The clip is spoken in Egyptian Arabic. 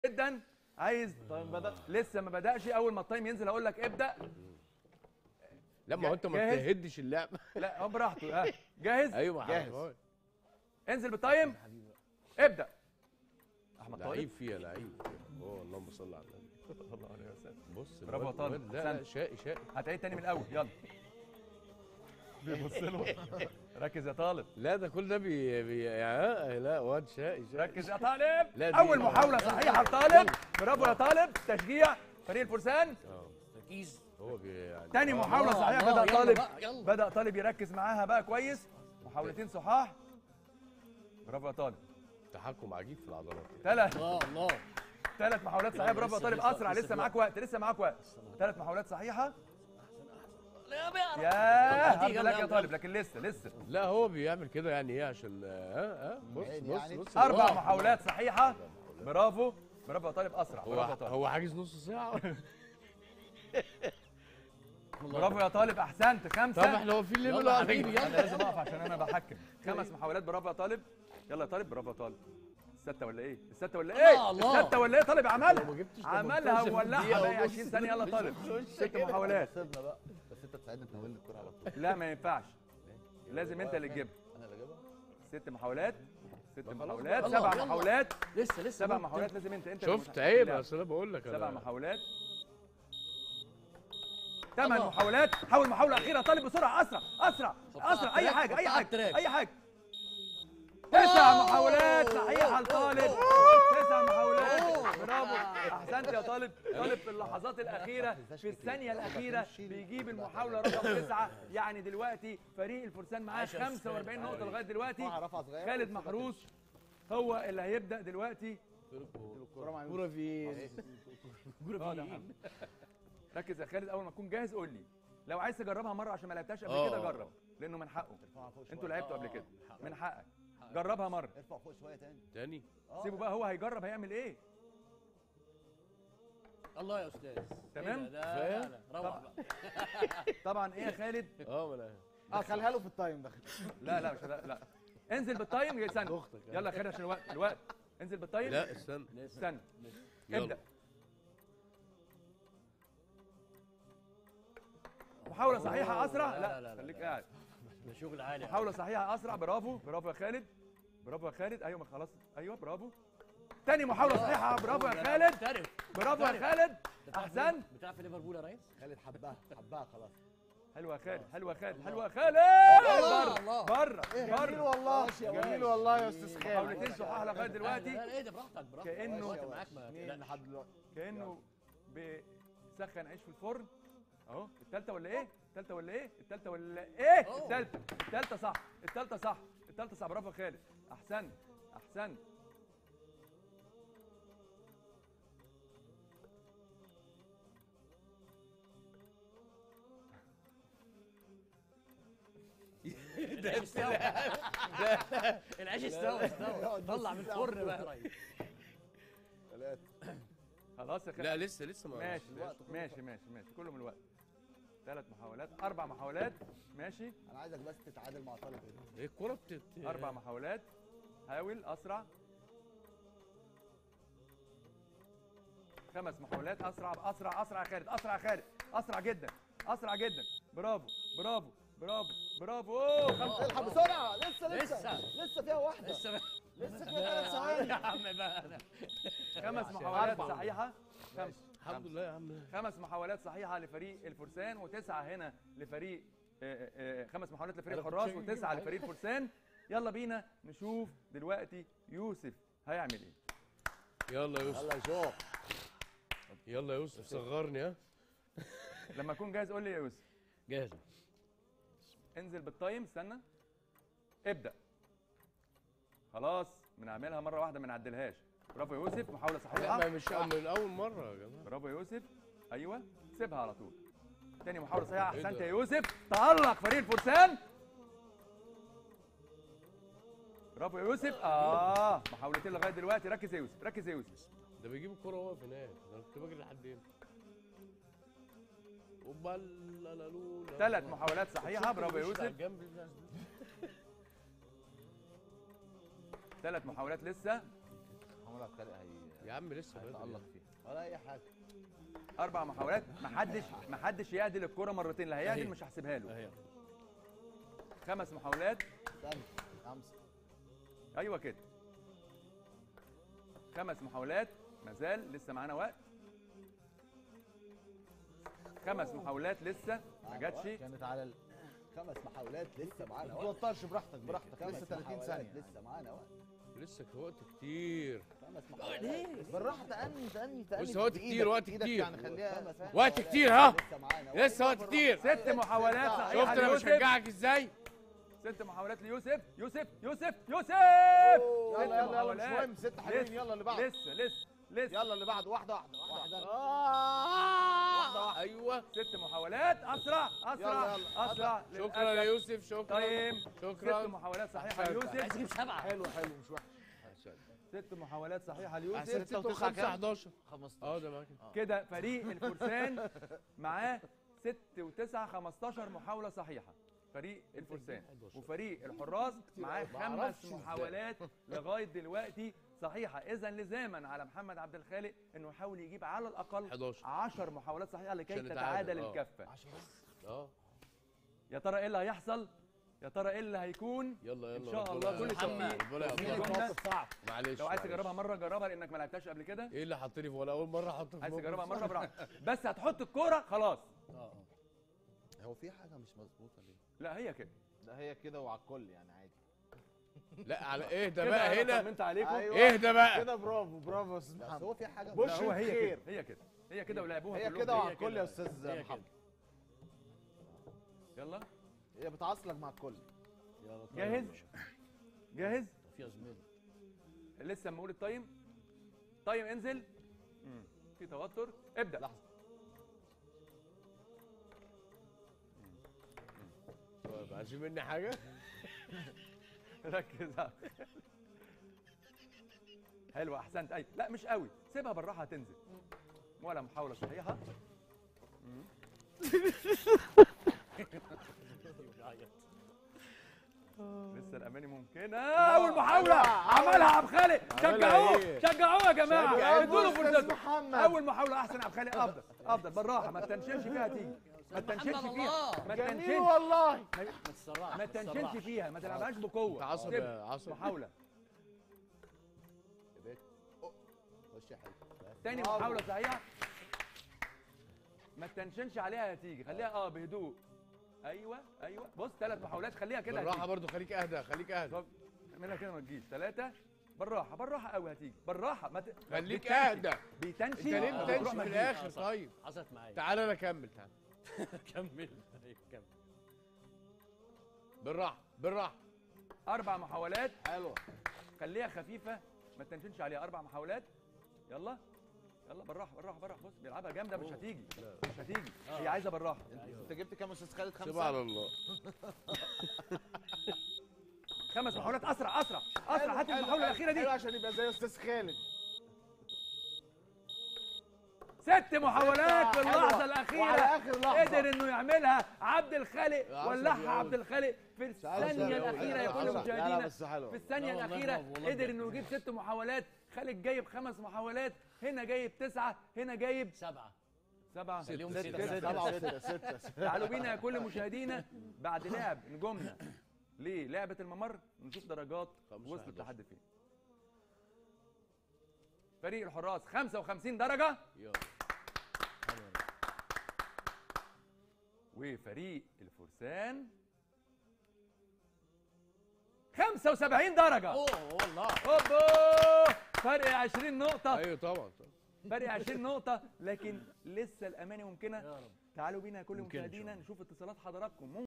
جدا عايز بدأ لسه ما بدأش اول ما التايم ينزل اقول لك ابدأ لا ما هو انت ما جاهز؟ بتهدش اللعب لا هو براحته ها جاهز ايوه ما جاهز. حضرتك. انزل بالتايم ابدأ احمد لعيب طالب فيها لعيب اه اللهم صل على النبي الله عليه وسلم بص برافو يا الواد- طارق. الواد- لا لا أحسنت. شقي شقي هتعيد تاني من الاول يلا بيبص له ركز يا طالب لا ده كل ده بي, بي يعني لا واد شقي شقي ركز يا طالب لا دي- اول محاولة صحيحة لطالب برافو يا طالب تشجيع فريق الفرسان اه تركيز هو بي يعني تاني محاولة الله، صحيحة الله، بدأ يلا طالب بقى، يلا. بدأ طالب يركز معاها بقى كويس محاولتين صحاح برافو يا طالب تحكم عجيب في العضلات ثلاث الله الله ثلاث محاولات صحيحة برافو يا لسه- طالب لسه- أسرع لسه لسه في معاك وقت لسه معاك وقت ثلاث محاولات صحيحة لا بقى يا يلا، هارد يلا، لك يا يلا. طالب لكن لسه لسه لا هو بيعمل كده يعني ايه عشان ها ها بص يعني- بص يعني بص أربع الله. محاولات صحيحة برافو برافو يا طالب أسرع هو برافو يا طالب هو حاجز نص ساعه برافو يا طالب أحسنت طب خمسة احنا واقفين ليه يلا بقى يا حبيبي أنا يلا لازم أقف عشان أنا بحكم خمس محاولات برافو يا طالب يلا يا طالب برافو يا طالب الستة ولا إيه؟ الستة ولا إيه؟ الله، الله. الستة ولا إيه طالب عملها؟ لو ما جبتش عملها 18 وولعها دقيقة بقى ونص 20 ثانية يلا يا طالب ست محاولات سيبنا بقى بس انت تساعدني تناولني الكوره على طول لا ما ينفعش لازم أنت اللي تجيبها انا اللي جايبها ست محاولات ست خلاص محاولات يلا، سبع يلا. محاولات لسه لسه سبع ممكن. محاولات لازم انت انت شفت اللي عيب لا. اصل انا بقول لك سبع انا محاولات ثمان الله. محاولات حاول محاولة أخيرة طالب بسرعة أسرع أسرع حطها أسرع على أي التراك، حاجة أي حطها على حاجة التراك. أي حاجة تسع محاولات صحيحة لطالب تسع محاولات برافو أحسنت يا طالب طالب في اللحظات الأخيرة في الثانية الأخيرة بيجيب المحاولة رقم تسعة يعني دلوقتي فريق الفرسان معاه عاش يا أستاذ. 45 نقطة لغاية دلوقتي رفعه رفعه صغيره خالد محروس هو اللي هيبدأ دلوقتي الكوره مع كوره فين اه ده محمد. ركز يا خالد اول ما تكون جاهز قول لي لو عايز تجربها مره عشان ما لعبتهاش قبل آه. كده جرب لانه من حقه ارفعها فوق شويه انتوا لعبتوا قبل آه، كده حقك. من حقك جربها مره ارفع فوق شويه تاني تاني آه. سيبه بقى هو هيجرب هيعمل ايه الله يا استاذ تمام؟ إيه ده؟ كفاية؟ لا، لا، روح بقى طبعا ايه يا خالد اه ما انا دخلها له في التايم دخل لا لا مش لا, لا. انزل بالتايم استنى اختك يلا يا خالد عشان الوقت الوقت انزل بالتايم لا استنى استنى يلا. ابدا محاولة صحيحة أسرع لا، لا لا، لا، خليك لا. قاعد ده شغل عالي محاولة صحيحة أسرع برافو برافو يا خالد برافو يا خالد أيوة ما خلاص أيوة برافو تاني محاولة صحيحة برافو يا خالد محترف برافو يا محترف. خالد أنت بتلعب في- أحسنت بتلعب في ليفربول يا ريس خالد حبها حبها خلاص حلوة يا خالد حلوة يا خالد حلوة يا خالد الله، الله. بره بره جميل بره والله جميل والله يا استاذ خالد محاولتين صحاح لغاية لا دلوقتي لا لا، ايه ده براحتك براحتك كأنه- الوقت معاك ما اتنين تقلقش. لحد دلوقتي كأنه بيسخن عيش في الفرن أهو التالتة ولا إيه؟ التالتة ولا إيه؟ التالتة ولا إيه؟ أوه. التالتة التالتة صح التالتة صح التالتة صح برافو يا خالد أحسنت أحسنت العيش استوى العيش استوى استوى طلع من الفرن بقى يا ريس ثلاثة خلاص يا خالد لا لسه لسه ما ماشي الوقت كله ماشي ماشي ماشي كله من الوقت ثلاث محاولات اربع محاولات ماشي انا عايزك بس تتعادل مع طالب هنا هي الكوره بتت اربع محاولات حاول اسرع خمس محاولات اسرع اسرع اسرع يا خالد اسرع يا خالد اسرع جدا اسرع جدا برافو برافو برافو برافو أوه، خمسة. الحق بسرعة لسه لسه لسه. لسه فيها واحدة لسه بقى لسه فيها ثلاث ثواني يا عم بقى خمس محاولات أربعة. صحيحة خمس الحمد لله يا عم خمس محاولات صحيحة لفريق الفرسان وتسعة هنا لفريق آه، آه، خمس محاولات لفريق أنا كنت الحراس شايف وتسعة يجيب لفريق الفرسان يلا بينا نشوف دلوقتي يوسف هيعمل ايه يلا يا يوسف يلا شوف يلا يا يوسف صغرني ها لما اكون جاهز قول لي يا يوسف جاهز انزل بالتايم استنى ابدا خلاص بنعملها مره واحده ما نعدلهاش برافو يا يوسف محاوله لا صحيحه ما مش من اول مره يا جماعه برافو يا يوسف ايوه سيبها على طول تاني محاوله صحيحه إيه احسنت ده؟ يا يوسف تالق فريق الفرسان برافو يا يوسف اه محاولتين لغايه دلوقتي ركز يا يوسف ركز يا يوسف ده بيجيب الكوره واقف هناك انا كنت بجري لحد هنا اوبا لا لا لا ثلاث محاولات صحيحه برافو يا يوسف جنب ثلاث محاولات لسه محمد عبد الخالق هي يا عم لسه بدري تألق فيها ولا اي حاجه اربع محاولات محدش محدش يعدل الكرة مرتين اللي هيعدل أهي. مش هحسبها له اهي خمس محاولات استنى خمسه ايوه كده خمس محاولات مازال لسه معانا وقت خمس محاولات لسه ما جاتش كانت على ال... خمس محاولات لسه معانا ما وقت توترش براحتك براحتك خمس لسه 30 محاولات ثانيه لسه معانا وقت لسه وقت كتير خمس محاولات بالراحه تأني تأني تأني بص، وقت بإيدك، كتير، وقت بإيدك كتير. يعني خليها خمس فاهم؟ وقت محاولات كتير، ها؟ لسه معانا وقت. لسه وقت كتير ست محاولات صحيحة شفت انا ليوسف. بشجعك ازاي ست محاولات ليوسف يوسف يوسف يوسف يلا ست يلا يلا مش محاولات. مهم ست حلوين لسه يلا اللي بعده لسه لسه لسه يلا اللي بعده واحده واحده واحده واحده واحده واحده ايوه ست محاولات اسرع اسرع يلا، يلا. اسرع شكرا يا للأسف. يوسف شكرا طيب ست شكرا محاولات صحيحة أحسنت. ليوسف عايز اجيب سبعه حلو حلو مش وحش ست محاولات صحيحة احسن ليوسف 6 و5 11 15 اه ده معاك كده فريق الفرسان معاه 6 و9 15 محاولة صحيحة فريق الفرسان وفريق الحراس معاه خمس معرفش إزاي. محاولات لغاية دلوقتي صحيحة إذا لزاما على محمد عبد الخالق إنه يحاول يجيب على الأقل 11 10 محاولات صحيحة لكي عشان تتعادل نتعادل، آه. الكفة اه يا ترى إيه اللي هيحصل؟ يا ترى إيه اللي هيكون؟ يلا إن يلا شاء ربنا- الله كل محمد. التوفيق ربنا في يوفقك. الجملة. موقف صعب معلش لو عايز معلش. تجربها مرة جربها لأنك ما لعبتهاش قبل كده ايه اللي حطني في ولا اول مره احط في عايز موقف تجربها صعب. مرة براحتك بس هتحط الكورة خلاص هو في حاجه مش مظبوطه ليه؟ لا هي كده ده هي كده وعلى الكل يعني عادي لا على ايه ده كده بقى أنا هنا طمنت عليكم أيوة. اهدى بقى كده برافو برافو يا استاذ بس محمد هو في حاجه بص لا هو هي خير. كده هي كده هي كده ولعبوها هي كلهم كده وعلى هي الكل كده. يا استاذ هي محمد يلا هي بتعصلك مع الكل جاهز جاهز في يا زميلي لسه اما اقول التايم تايم انزل مم. في توتر ابدا لحظة. طيب عايزين مني حاجه ركز حلو احسنت اي لا مش قوي سيبها بالراحه هتنزل ولا محاوله صحيحه مم. لسه الاماني ممكنه اول محاوله عملها عبد الخالق شجعوه إيه؟ شجعوه يا جماعه شجعوه ادوا له أستاذ فرصته محمد. اول محاوله احسن عبد الخالق افضل افضل بالراحه ما تنشنش فيها تيجي ما تنشنش محمد فيها الله. ما جميل تنشنش والله ما تسرعش ما تنشنش فيها ما تلعبهاش انت بقوه عصب سيب. يا عصب محاوله خش يا حبيبي تاني برافو. محاوله صحيحه ما تنشنش عليها هتيجي خليها اه بهدوء ايوه ايوه بص ثلاث محاولات خليها كده بالراحه هتيجي. برضو خليك اهدى خليك اهدى طب اعملها كده ما تجيش ثلاثه بالراحه بالراحه قوي هتيجي بالراحه ما ت... خليك بتنشي. اهدى بيتنشي انت ليه آه، بتنشي بتروح ما في تجيش. الاخر صح. طيب حصلت معايا تعال انا اكمل تعال كمل طيب، كمل بالراحه بالراحه اربع محاولات حلوه خليها خفيفه ما تنشنش عليها اربع محاولات يلا يلا بالراحه بالراحه بالراحه بص بيلعبها جامده مش هتيجي مش هتيجي هي عايزه بالراحه انت جبت كام يا استاذ خالد سيبها خمسه على الله خمس محاولات اسرع اسرع اسرع حلو، هات حلو، المحاوله الاخيره حلو دي عشان يبقى زي استاذ خالد ست محاولات في حلوة. اللحظه وعلى الاخيره اخر لحظه قدر انه يعملها عبد الخالق عصبي ولعها أوي. عبد الخالق في الثانيه الاخيره يا كل لا لا مشاهدينا بس حلوه في الثانيه لا والله الاخيره برافو، والله قدر بجد. انه يجيب ست محاولات خالد جايب خمس محاولات هنا جايب تسعه هنا جايب سبعه سبعه خليهم ستة. ستة. ستة ستة. ستة ستة ستة تعالوا بينا يا كل مشاهدينا بعد لعب نجومنا للعبه الممر نشوف درجات خمسة، وصلت 11. لحد فين فريق الحراس 55 درجه يلا وفريق الفرسان 75 درجه اوه والله اوبا فرق 20 نقطه ايوه طبعا طبعا فرق 20 نقطه لكن لسه الاماني ممكنه يا رب تعالوا بينا يا كل ممكن إن شاء مشاهدينا الله. نشوف اتصالات حضراتكم